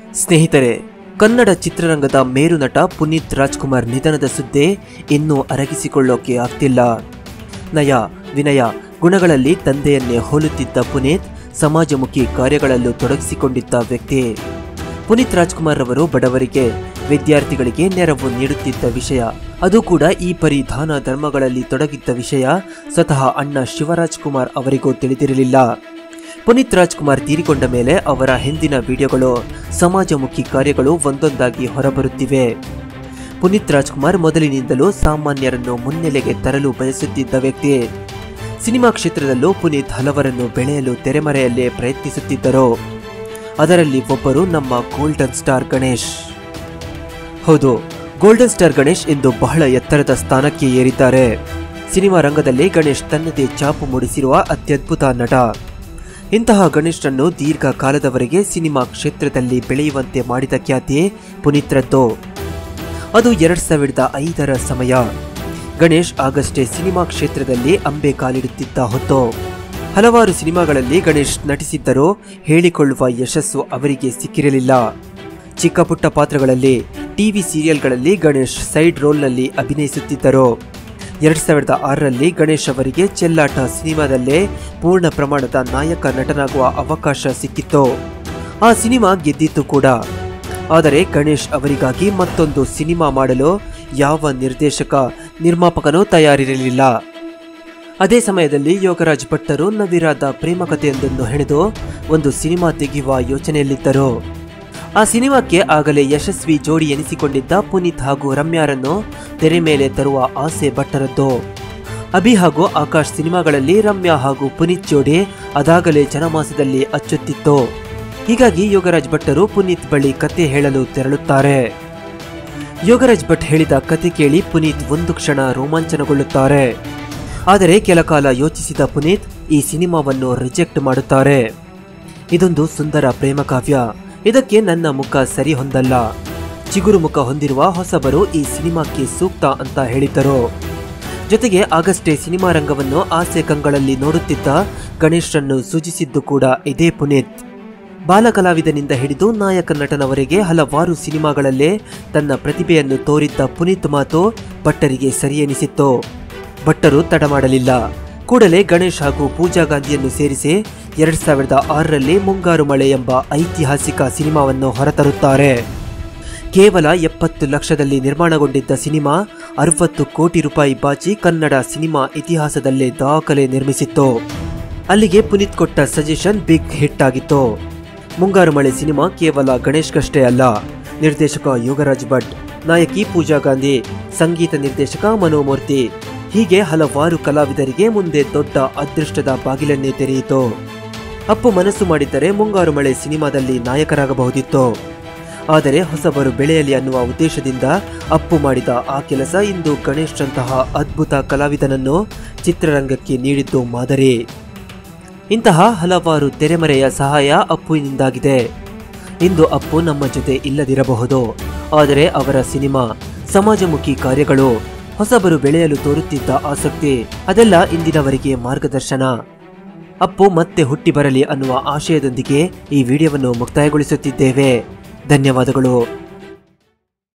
ಸ್ನೇಹಿತರೆ ಕನ್ನಡ ಚಿತ್ರರಂಗದ ಮೇರು ನಟ ಪುನೀತ್ ರಾಜ್ಕುಮಾರ್ ನಿಧನದ ಸುದ್ದಿ ಇನ್ನೂ ಅರಗಿಸಿಕೊಳ್ಳೋಕೆ ಆಗ್ತಿಲ್ಲ ನಯ ವಿನಯ ಗುಣಗಳಲ್ಲಿ ತಂದೆಯನ್ನೇ ಹೋಲುತ್ತಿದ್ದ ಪುನೀತ್ ಸಮಾಜಮುಖಿ ಕಾರ್ಯಗಳಲ್ಲೂ ತೊಡಗಿಸಿಕೊಂಡಿದ್ದ ವ್ಯಕ್ತಿ ಪುನೀತ್ ರಾಜ್ಕುಮಾರ್ ಅವರು ಬಡವರಿಗೆ ವಿದ್ಯಾರ್ಥಿಗಳಿಗೆ ನೆರವು ನೀಡುತ್ತಿದ್ದ ವಿಷಯ ಅದು ಕೂಡ ಈ ಪರಿ ದಾನ ಧರ್ಮಗಳಲ್ಲಿ ತೊಡಗಿದ್ದ ವಿಷಯ ಸ್ವತಃ ಅಣ್ಣ ಶಿವರಾಜ್ ಕುಮಾರ್ ಅವರಿಗೂ ತಿಳಿದಿರಲಿಲ್ಲ ಪುನೀತ್ ರಾಜ್ಕುಮಾರ್ ತೀರಿಕೊಂಡ ಮೇಲೆ ಅವರ ಹಿಂದಿನ ವಿಡಿಯೋಗಳು ಸಮಾಜಮುಖಿ ಕಾರ್ಯಗಳು ಒಂದೊಂದಾಗಿ ಹೊರಬರುತ್ತಿವೆ ಪುನೀತ್ ರಾಜ್ಕುಮಾರ್ ಮೊದಲಿನಿಂದಲೂ ಸಾಮಾನ್ಯರನ್ನು ಮುನ್ನೆಲೆಗೆ ತರಲು ಬಯಸುತ್ತಿದ್ದ ವ್ಯಕ್ತಿ ಸಿನಿಮಾ ಕ್ಷೇತ್ರದಲ್ಲೂ ಪುನೀತ್ ಹಲವರನ್ನು ಬೆಳೆಯಲು ತೆರೆಮರೆಯಲ್ಲೇ ಪ್ರಯತ್ನಿಸುತ್ತಿದ್ದರು ಅದರಲ್ಲಿ ಒಬ್ಬರು ನಮ್ಮ ಗೋಲ್ಡನ್ ಸ್ಟಾರ್ ಗಣೇಶ್ ಹೌದು ಗೋಲ್ಡನ್ ಸ್ಟಾರ್ ಗಣೇಶ್ ಎಂದು ಬಹಳ ಎತ್ತರದ ಸ್ಥಾನಕ್ಕೆ ಏರಿದ್ದಾರೆ ಸಿನಿಮಾ ರಂಗದಲ್ಲಿ ಗಣೇಶ್ ತನ್ನದೇ ಚಾಪು ಮೂಡಿಸಿರುವ ಅತ್ಯದ್ಭುತ ನಟ ಇಂತಹ ಗಣೇಶ್ರನ್ನು ದೀರ್ಘ ಕಾಲದವರೆಗೆ ಸಿನಿಮಾ ಕ್ಷೇತ್ರದಲ್ಲಿ ಬೆಳೆಯುವಂತೆ ಮಾಡಿದ ಖ್ಯಾತಿ ಪುನೀತ್ರದ್ದು ಅದು ಎರಡ್ ಸಾವಿರದ ಐದರ ಸಮಯ ಗಣೇಶ್ ಆಗಷ್ಟೇ ಸಿನಿಮಾ ಕ್ಷೇತ್ರದಲ್ಲಿ ಅಂಬೆ ಕಾಲಿಡುತ್ತಿದ್ದ ಹೊತ್ತು ಹಲವಾರು ಸಿನಿಮಾಗಳಲ್ಲಿ ಗಣೇಶ್ ನಟಿಸಿದ್ದರೂ ಹೇಳಿಕೊಳ್ಳುವ ಯಶಸ್ಸು ಅವರಿಗೆ ಸಿಕ್ಕಿರಲಿಲ್ಲ ಚಿಕ್ಕ ಪುಟ್ಟ ಪಾತ್ರಗಳಲ್ಲಿ ಟಿವಿ ಸೀರಿಯಲ್ಗಳಲ್ಲಿ ಗಣೇಶ್ ಸೈಡ್ ರೋಲ್ನಲ್ಲಿ ಅಭಿನಯಿಸುತ್ತಿದ್ದರು ಎರಡ್ ಸಾವಿರದ ಆರರಲ್ಲಿ ಗಣೇಶ್ ಅವರಿಗೆ ಚೆಲ್ಲಾಟ ಸಿನಿಮಾದಲ್ಲೇ ಪೂರ್ಣ ಪ್ರಮಾಣದ ನಾಯಕ ನಟನಾಗುವ ಅವಕಾಶ ಸಿಕ್ಕಿತ್ತು ಆ ಸಿನಿಮಾ ಗೆದ್ದಿತ್ತು ಕೂಡ ಆದರೆ ಗಣೇಶ್ ಅವರಿಗಾಗಿ ಮತ್ತೊಂದು ಸಿನಿಮಾ ಮಾಡಲು ಯಾವ ನಿರ್ದೇಶಕ ನಿರ್ಮಾಪಕನೂ ತಯಾರಿರಲಿಲ್ಲ ಅದೇ ಸಮಯದಲ್ಲಿ ಯೋಗರಾಜ್ ಭಟ್ಟರು ನವಿರಾದ ಪ್ರೇಮ ಕಥೆಯೊಂದನ್ನು ಹೆಣೆದು ಒಂದು ಸಿನಿಮಾ ತೆಗೆಯುವ ಯೋಚನೆಯಲ್ಲಿದ್ದರು ಆ ಸಿನಿಮಾಕ್ಕೆ ಆಗಲೇ ಯಶಸ್ವಿ ಜೋಡಿ ಎನಿಸಿಕೊಂಡಿದ್ದ ಪುನೀತ್ ಹಾಗೂ ರಮ್ಯಾರನ್ನು ತೆರೆ ಮೇಲೆ ತರುವ ಆಸೆ ಭಟ್ಟರದ್ದು ಅಭಿ ಹಾಗೂ ಆಕಾಶ್ ಸಿನಿಮಾಗಳಲ್ಲಿ ರಮ್ಯಾ ಹಾಗೂ ಪುನೀತ್ ಜೋಡಿ ಅದಾಗಲೇ ಜನಮಾಸದಲ್ಲಿ ಅಚ್ಚುತ್ತಿತ್ತು ಹೀಗಾಗಿ ಯೋಗರಾಜ್ ಭಟ್ಟರು ಪುನೀತ್ ಬಳಿ ಕತೆ ಹೇಳಲು ತೆರಳುತ್ತಾರೆ ಯೋಗರಾಜ್ ಭಟ್ ಹೇಳಿದ ಕತೆ ಕೇಳಿ ಪುನೀತ್ ಒಂದು ಕ್ಷಣ ರೋಮಾಂಚನಗೊಳ್ಳುತ್ತಾರೆ ಆದರೆ ಕೆಲ ಕಾಲ ಯೋಚಿಸಿದ ಪುನೀತ್ ಈ ಸಿನಿಮಾವನ್ನು ರಿಜೆಕ್ಟ್ ಮಾಡುತ್ತಾರೆ ಇದೊಂದು ಸುಂದರ ಪ್ರೇಮ ಕಾವ್ಯ ಇದಕ್ಕೆ ನನ್ನ ಮುಖ ಸರಿ ಹೊಂದಲ್ಲ ಚಿಗುರು ಮುಖ ಹೊಂದಿರುವ ಹೊಸಬರು ಈ ಸಿನಿಮಾಕ್ಕೆ ಸೂಕ್ತ ಅಂತ ಹೇಳಿದ್ದರು ಜೊತೆಗೆ ಆಗಷ್ಟೇ ಸಿನಿಮಾ ರಂಗವನ್ನು ಆಸೆ ಕಂಗಳಲ್ಲಿ ನೋಡುತ್ತಿದ್ದ ಗಣೇಶ್ರನ್ನು ಸೂಚಿಸಿದ್ದು ಕೂಡ ಇದೇ ಪುನೀತ್ ಬಾಲಕಲಾವಿದನಿಂದ ಹಿಡಿದು ನಾಯಕ ನಟನವರೆಗೆ ಹಲವಾರು ಸಿನಿಮಾಗಳಲ್ಲೇ ತನ್ನ ಪ್ರತಿಭೆಯನ್ನು ತೋರಿದ್ದ ಪುನೀತ್ ಮಾತು ಭಟ್ಟರಿಗೆ ಸರಿ ಎನಿಸಿತ್ತು ಭಟ್ಟರು ತಡ ಮಾಡಲಿಲ್ಲ ಕೂಡಲೇ ಗಣೇಶ್ ಹಾಗೂ ಪೂಜಾ ಗಾಂಧಿಯನ್ನು ಸೇರಿಸಿ ಎರಡ್ ಸಾವಿರದ ಆರರಲ್ಲಿ ಮುಂಗಾರು ಮಳೆ ಎಂಬ ಐತಿಹಾಸಿಕ ಸಿನಿಮಾವನ್ನು ಹೊರತರುತ್ತಾರೆ ಕೇವಲ ಎಪ್ಪತ್ತು ಲಕ್ಷದಲ್ಲಿ ನಿರ್ಮಾಣಗೊಂಡಿದ್ದ ಸಿನಿಮಾ ಅರವತ್ತು ಕೋಟಿ ರೂಪಾಯಿ ಬಾಚಿ ಕನ್ನಡ ಸಿನಿಮಾ ಇತಿಹಾಸದಲ್ಲೇ ದಾಖಲೆ ನಿರ್ಮಿಸಿತ್ತು ಅಲ್ಲಿಗೆ ಪುನೀತ್ ಕೊಟ್ಟ ಸಜೆಷನ್ ಬಿಗ್ ಹಿಟ್ ಆಗಿತ್ತು ಮುಂಗಾರು ಮಳೆ ಸಿನಿಮಾ ಕೇವಲ ಗಣೇಶ್ಗಷ್ಟೇ ಅಲ್ಲ ನಿರ್ದೇಶಕ ಯೋಗರಾಜ್ ಭಟ್ ನಾಯಕಿ ಪೂಜಾ ಗಾಂಧಿ ಸಂಗೀತ ನಿರ್ದೇಶಕ ಮನೋಮೂರ್ತಿ ಹೀಗೆ ಹಲವಾರು ಕಲಾವಿದರಿಗೆ ಮುಂದೆ ದೊಡ್ಡ ಅದೃಷ್ಟದ ಬಾಗಿಲನ್ನೇ ತೆರೆಯಿತು ಅಪ್ಪು ಮನಸ್ಸು ಮಾಡಿದ್ದರೆ ಮುಂಗಾರು ಮಳೆ ಸಿನಿಮಾದಲ್ಲಿ ನಾಯಕರಾಗಬಹುದಿತ್ತು ಆದರೆ ಹೊಸಬರು ಬೆಳೆಯಲಿ ಅನ್ನುವ ಉದ್ದೇಶದಿಂದ ಅಪ್ಪು ಮಾಡಿದ ಆ ಕೆಲಸ ಇಂದು ಗಣೇಶ್ರಂತಹ ಅದ್ಭುತ ಕಲಾವಿದನನ್ನು ಚಿತ್ರರಂಗಕ್ಕೆ ನೀಡಿದ್ದು ಮಾದರಿ ಇಂತಹ ಹಲವಾರು ತೆರೆಮರೆಯ ಸಹಾಯ ಅಪ್ಪುವಿನಿಂದಾಗಿದೆ ಇಂದು ಅಪ್ಪು ನಮ್ಮ ಜೊತೆ ಇಲ್ಲದಿರಬಹುದು ಆದರೆ ಅವರ ಸಿನಿಮಾ ಸಮಾಜಮುಖಿ ಕಾರ್ಯಗಳು ಹೊಸಬರು ಬೆಳೆಯಲು ತೋರುತ್ತಿದ್ದ ಆಸಕ್ತಿ ಅದೆಲ್ಲ ಇಂದಿನವರೆಗೆ ಮಾರ್ಗದರ್ಶನ ಅಪ್ಪು ಮತ್ತೆ ಹುಟ್ಟಿ ಬರಲಿ ಅನ್ನುವ ಆಶಯದೊಂದಿಗೆ ಈ ವಿಡಿಯೋವನ್ನು ಮುಕ್ತಾಯಗೊಳಿಸುತ್ತಿದ್ದೇವೆ ಧನ್ಯವಾದಗಳು